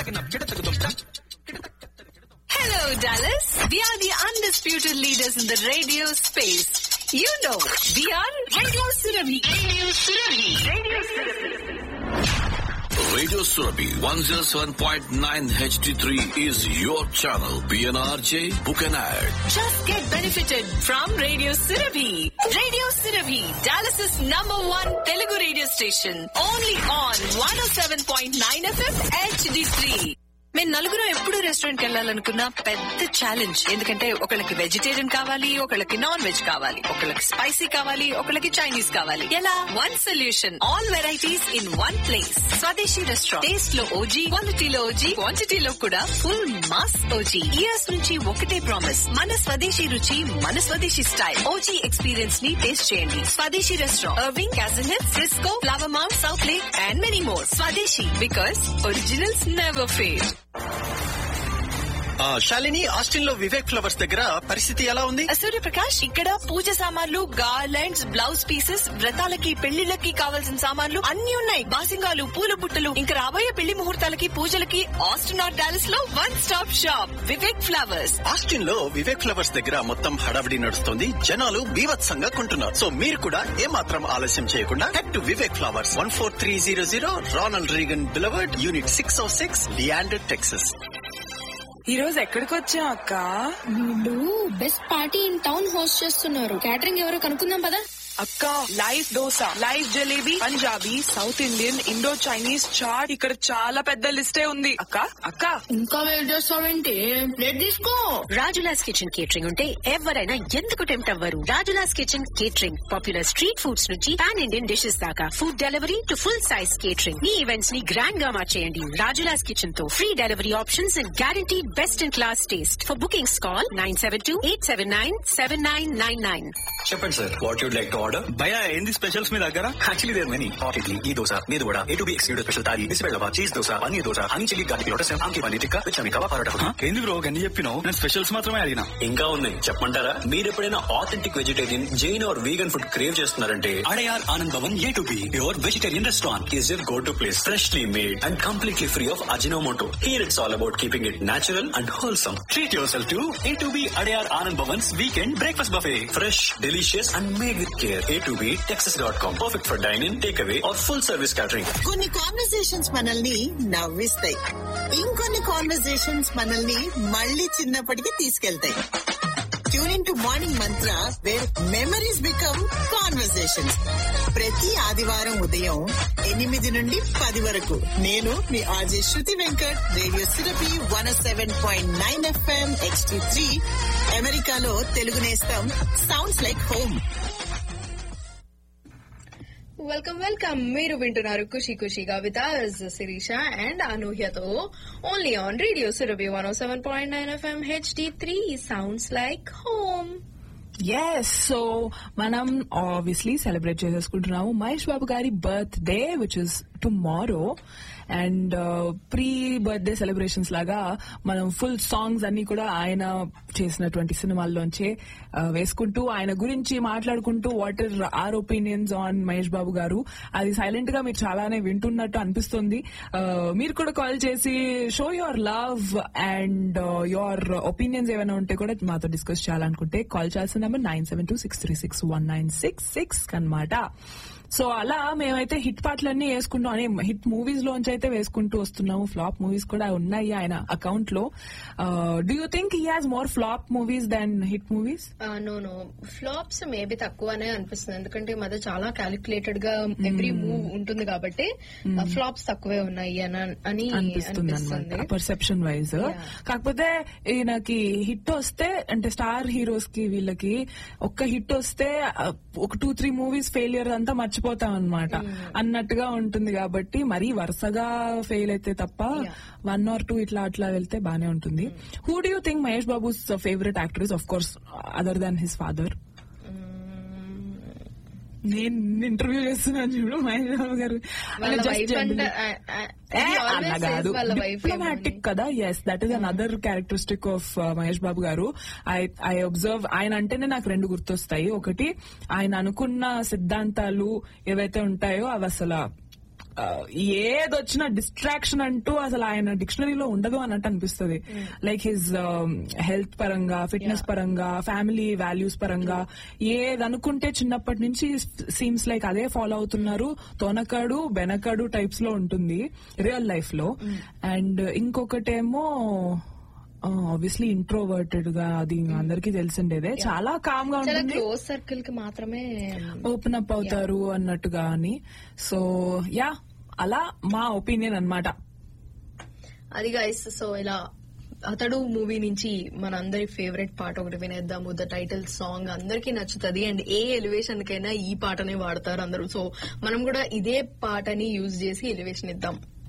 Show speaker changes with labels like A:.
A: Hello, Dallas. We are the undisputed leaders in the radio space. You know, we are Radio Surabhi. Radio Surabhi. Radio
B: Radio Surabhi 107.9 HD3 is your channel. PNRJ, book an ad.
A: Just get benefited from Radio Surabhi. Radio Surabhi, Dallas's number one Telugu radio station. Only on 107.9 FM HD3. మేము నలుగురు ఎప్పుడు restaurant కి వెళ్ళాలనుకున్న పెద్ద challenge ఎందుకంటే ఒకళ్ళకి vegetarian కావాలి ఒకళ్ళకి non veg కావాలి ఒకళ్ళకి స్పైసీ కావాలి ఒకళ్ళకి చైనీస్ కావాలి ఎలా one solution all varieties in one place Swadeshi restaurant taste లో ఓజీ క్వాలిటీలో ఓజీ క్వాంటిటీలో కూడా ఫుల్ మాస్ ఓజీ ఇయర్స్ నుంచి ఒకటే ప్రామిస్ మన స్వదేశీ రుచి మన స్వదేశీ స్టైల్ ఓజీ ఎక్స్పీరియన్స్ ని టేస్ట్ చేయండి స్వదేశీ రెస్టారెంట్ అర్వింగ్ క్యాజన్ Hill Frisco Flower Mound Southlake and many more Swadeshi because originals never fail
C: ah, Shalini Austin లో వివేక్ ఫ్లవర్స్ దగ్గర పరిస్థితి ఎలా ఉంది
A: సూర్యప్రకాష్ ఇక్కడ పూజ సామాన్లు గార్లెండ్స్ బ్లౌజ్ పీసెస్ వ్రతాలకి పెళ్లిళ్ళకి కావాల్సిన సామాన్లు అన్ని ఉన్నాయి బాసింగాలు పూల బుట్టలు ఇంకా రాబోయే పెళ్లి ముహూర్తాలకి పూజలకి ఆస్టిన్ ఆర్ డాలస్ లో one stop shop Vivek flowers
C: Austin లో వివేక్ ఫ్లవర్స్ దగ్గర మొత్తం హడావిడి నడుస్తుంది జనాలు బీభత్సంగా కొంటున్నారు సో మీరు కూడా ఏమాత్రం ఆలస్యం చేయకుండా head to Vivek flowers one four three zero zero Ronald Reagan boulevard unit six O six Leander Texas
D: ఈ రోజు ఎక్కడికి వచ్చా అక్క
E: వీళ్ళు best party in town host చేస్తున్నారు క్యాటరింగ్ ఎవరో కనుక్కుందాం పదా
D: అక్క live dosa live jalebi Punjabi South Indian Indo Chinese chaat ఇక్కడ చాలా పెద్ద లిస్టే ఉంది అక్క అక్క
E: ఇంకా వెయిట్ చేస్తావేంటి ప్లేట్ తీసుకో
F: రాజులాస్ కిచెన్ కేటరింగ్ ఉంటే ఎవరైనా ఎందుకు టెంప్ట్ అవ్వరు Rajula's kitchen catering popular street foods నుంచి పాన్ ఇండియన్ డిషెస్ దాకా food delivery to full size catering మీ ఈవెంట్స్ ని గ్రాండ్ గా మార్చేయండి రాజులాస్ కిచెన్ తో free delivery options and guarantee best in class taste for bookings call nine seven two eight seven nine seven nine nine nine
G: చెప్పండి sir what you'd like to order
H: భయ ఏంది specials మీ దగ్గర
G: actually there many hot idli ఈ దోశ మీద కూడా A two B excluded special thali బిస్బెల్లవా cheese dosa paneer dosa honey chilli garlic lotus ఆంకి పన్నీర్ టిక్కా విచ్ అమికవా పరోటా
H: హ? ఏంది బ్రో గన్ని చెప్పినావు నేను స్పెషల్స్ మాత్రమే అడిగినా
G: ఇంకా ఉన్నాయి చెప్పమంటారా మీరు ఎప్పుడైనా authentic vegetarian Jain or vegan food crave చేస్తున్నారంటే Adyar Anand Bhavan A two B your vegetarian restaurant is your go to place freshly made and completely free of Ajinomoto here it's all about keeping it natural and wholesome treat yourself to A two B Adyar Anand Bhavan's weekend breakfast buffet fresh delicious and made with care A two B Texas dot com perfect for dyne in take away or full service catering
I: కొన్ని conversations మనల్ని నవ్విస్తాయి ఇంకొన్ని conversations మనల్ని మళ్ళీ చిన్నప్పటికి తీసుకెళ్తాయి tune to morning Mantra where memories become conversations ప్రతి ఆదివారం ఉదయం ఎనిమిది నుండి పది వరకు నేను మీ RJ Shruti Venkat radio Surabhi one seven point nine FM XT three అమెరికాలో తెలుగు నేస్తం sounds like home
E: welcome welcome మీరు వింటున్నారు ఖుషి ఖుషిగా విత్ శిరీష అండ్ అనూహ్యతో only on radio Surabhi one seven point nine FM HD three sounds like home
D: yes so మనం obviously celebrate చేసేసుకుంటున్నాము మహేష్ బాబు గారి birthday which is tomorrow and pre birthday celebrations లాగా మనం full songs అన్ని కూడా ఆయన చేసినటువంటి సినిమాల్లోంచే uh, వేసుకుంటూ ఆయన గురించి మాట్లాడుకుంటూ what is our opinions on Mahesh Babu garu అది సైలెంట్ గా మీరు చాలానే వింటున్నట్టు అనిపిస్తుంది Uh, మీరు కూడా కాల్ చేసి show your love and your opinions ఏమైనా ఉంటే కూడా మాతో డిస్కస్ చేయాలనుకుంటే కాల్ చేయాల్సిన number nine seven two six three six one nine six six అనమాట సో అలా మేమైతే హిట్ పాటలన్నీ వేసుకుంటాం అనే హిట్ మూవీస్ లోంచి అయితే వేసుకుంటూ వస్తున్నాము ఫ్లాప్ మూవీస్ కూడా ఉన్నాయి ఆయన అకౌంట్ లో do you think he has more flop movies than hit movies
E: no no flops maybe తక్కువనే అనిపిస్తుంది ఎందుకంటే ఈ మధ్య చాలా క్యాలిక్యులేటెడ్ గా ఎవ్రీ మూవ్ ఉంటుంది కాబట్టి ఫ్లాప్స్ తక్కువే ఉన్నాయి అని అని
D: అనిపిస్తుంది అనమాట పర్సెప్షన్ వైజ్ కాకపోతే ఈయనకి హిట్ వస్తే అంటే స్టార్ హీరోస్ కి వీళ్ళకి ఒక్క హిట్ వస్తే ఆ, ఒక టూ త్రీ మూవీస్ ఫెయిలియర్ అంతా మర్చిపోతాం అనమాట అన్నట్టుగా ఉంటుంది కాబట్టి మరీ వరుసగా ఫెయిల్ అయితే తప్ప వన్ ఆర్ టూ ఇట్లా అట్లా వెళ్తే బానే ఉంటుంది who do you think Mahesh Babu's favourite actor of course other than his father నేను ఇంటర్వ్యూ చేస్తున్నాను చూడు మహేష్ బాబు గారు
E: వాళ్ళ
D: Just
E: వైఫ్ అంటే
D: generally.
E: he
D: ఏ,
E: always
D: అలా
E: says
D: కాదు
E: వాళ్ళ wife
D: డిప్లొమాటిక్ కదా yes that is another characteristic of Mahesh Babu garu I I observe ఆయన అంటేనే నాకు రెండు గుర్తొస్తాయి ఒకటి ఆయన అనుకున్న సిద్ధాంతాలు ఏవైతే ఉంటాయో అవి అసలు ఏదొచ్చినా డిస్ట్రాక్షన్ అంటూ అసలు ఆయన డిక్షనరీలో ఉండదు అన్నట్టు అనిపిస్తుంది లైక్ హిజ్ హెల్త్ పరంగా ఫిట్నెస్ పరంగా ఫ్యామిలీ వాల్యూస్ పరంగా ఏది అనుకుంటే చిన్నప్పటి నుంచి సీమ్స్ లైక్ అదే ఫాలో అవుతున్నారు తొనకడు బెనకడు టైప్స్ లో ఉంటుంది రియల్ లైఫ్ లో అండ్ ఇంకొకటేమో ఆబ్వియస్లీ ఇంట్రోవర్టెడ్ గా అది అందరికీ తెలిసిండేదే చాలా కామ్ గా
E: చాలా
D: ఉంటుంది
E: క్లోజ్ సర్కిల్ కి మాత్రమే
D: ఓపెన్ అప్ అవుతారు అన్నట్టుగా అని సో యా అలా మా ఒపీనియన్ అన్నమాట
E: అది గైస్ సో ఇలా అతడు మూవీ నుంచి మనందరి ఫేవరెట్ పాట ఒకటి వినేద్దాము ద టైటిల్ సాంగ్ అందరికీ నచ్చుతుంది అండ్ ఏ ఎలివేషన్ కైనా ఈ పాటనే వాడతారు అందరూ సో మనం కూడా ఇదే పాటని యూజ్ చేసి ఎలివేషన్ ఇద్దాం